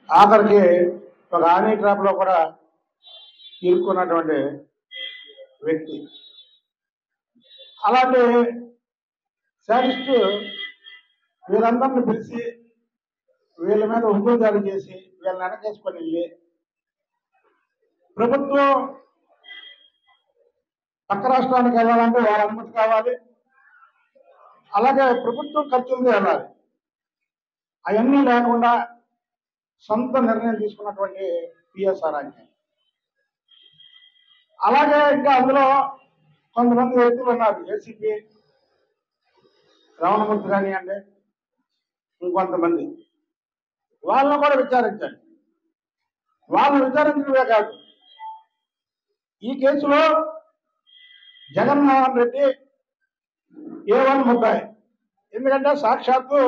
ఆఖరికి ఒక ఆనీ ట్రాప్ లో కూడా ఇరుక్కున్నటువంటి వ్యక్తి అలాంటి శాడిస్ట్ వీళ్ళందరిని పిలిచి వీళ్ళ మీద హుకుదాడి చేసి వీళ్ళని వెనకేసుకొని వెళ్ళి ప్రభుత్వం పక్క రాష్ట్రానికి వెళ్ళాలంటే వాళ్ళ అనుమతి కావాలి అలాగే ప్రభుత్వం ఖర్చులతో వెళ్ళాలి అవన్నీ లేకుండా సొంత నిర్ణయం తీసుకున్నటువంటి పిఎస్ఆర్ అంటే అలాగే ఇంకా అందులో కొంతమంది వ్యక్తులు ఉన్నారు ఏసీపీ రమణమూర్తి కానివ్వండి ఇంకొంతమంది వాళ్ళని కూడా విచారించండి వాళ్ళని విచారించడమే కాదు ఈ కేసులో జగన్మోహన్ రెడ్డి ఏ వన్ ముద్దాయి ఎందుకంటే సాక్షాత్తు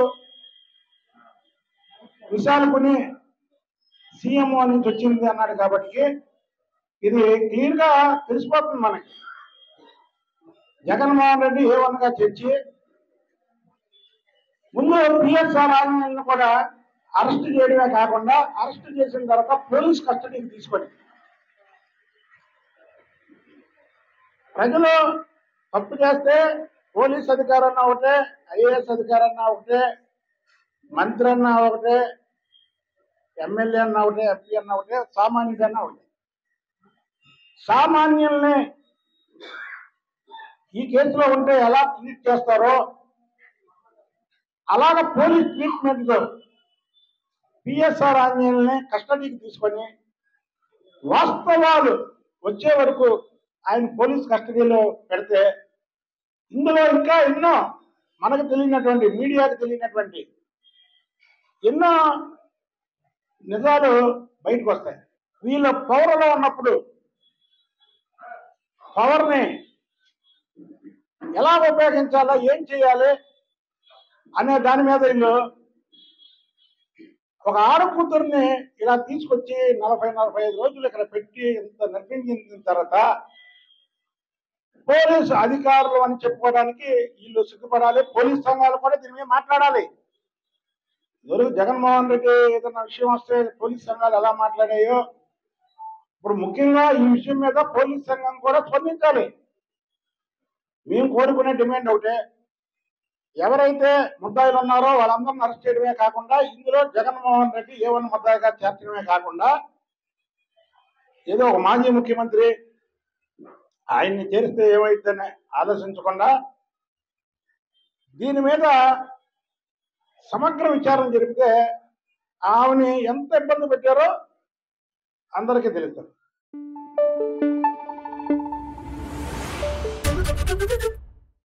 విశాలకుని సీఎంఓ నుంచి వచ్చింది అన్నాడు కాబట్టి ఇది క్లియర్ గా తెలిసిపోతుంది మనకి జగన్మోహన్ రెడ్డి ఏ వన్ గా తెచ్చి ముందు పిఎస్ఆర్ ఆనంద్ కూడా అరెస్ట్ చేయడమే కాకుండా అరెస్ట్ చేసిన తర్వాత పోలీస్ కస్టడీకి తీసుకొని ప్రజలు తప్పు చేస్తే పోలీస్ అధికారన్నా ఒకటే ఐఏఎస్ అధికారన్నా ఒకటే మంత్రి అన్నా ఒకటే ఎమ్మెల్యే అన్నా ఒకటే ఎంపీ అన్నా ఒకటే సామాన్యుడన్నా ఒకటే సామాన్యుల్ని ఈ కేసులో ఉంటే ఎలా ట్రీట్ చేస్తారో అలాగ పోలీస్ ట్రీట్మెంట్ తో పిఎస్ఆర్ ఆంజనేయుల్ని కస్టడీకి తీసుకొని వాస్తవాలు వచ్చే వరకు ఆయన పోలీస్ కస్టడీలో పెడితే ఇందులో ఇంకా ఎన్నో మనకు తెలియనటువంటి మీడియాకు తెలియనటువంటి ఎన్నో నిజాలు బయటకు వస్తాయి వీళ్ళ పవర్లో ఉన్నప్పుడు పవర్ని ఎలా ఉపయోగించాలో ఏం చేయాలి అనే దాని మీద వీళ్ళు ఒక ఆడ కూతుర్ని ఇలా తీసుకొచ్చి నలభై నలభై ఐదు రోజులు ఇక్కడ పెట్టి ఇంత నర్పించిన తర్వాత పోలీసు అధికారులు అని చెప్పుకోవడానికి వీళ్ళు సిగ్గుపడాలి పోలీస్ సంఘాలు కూడా దీని మీద మాట్లాడాలి ఎవరు జగన్మోహన్ రెడ్డి ఏదైనా విషయం వస్తే పోలీస్ సంఘాలు ఎలా మాట్లాడాయో ఇప్పుడు ముఖ్యంగా ఈ విషయం మీద పోలీస్ సంఘం కూడా స్పందించాలి మేము కోరుకునే డిమాండ్ ఒకటే ఎవరైతే ముద్దాయిలు ఉన్నారో వాళ్ళందరిని అరెస్ట్ చేయడమే కాకుండా ఇందులో జగన్మోహన్ రెడ్డి ఏ వన్ ముద్దాయిగా చేర్చడమే కాకుండా ఏదో ఒక మాజీ ముఖ్యమంత్రి ఆయన్ని చేరిస్తే ఏమైందని ఆలోచించకుండా దీని మీద సమగ్ర విచారణ జరిపితే ఆమెని ఎంత ఇబ్బంది పెట్టారో అందరికీ తెలుస్తుంది Thank you.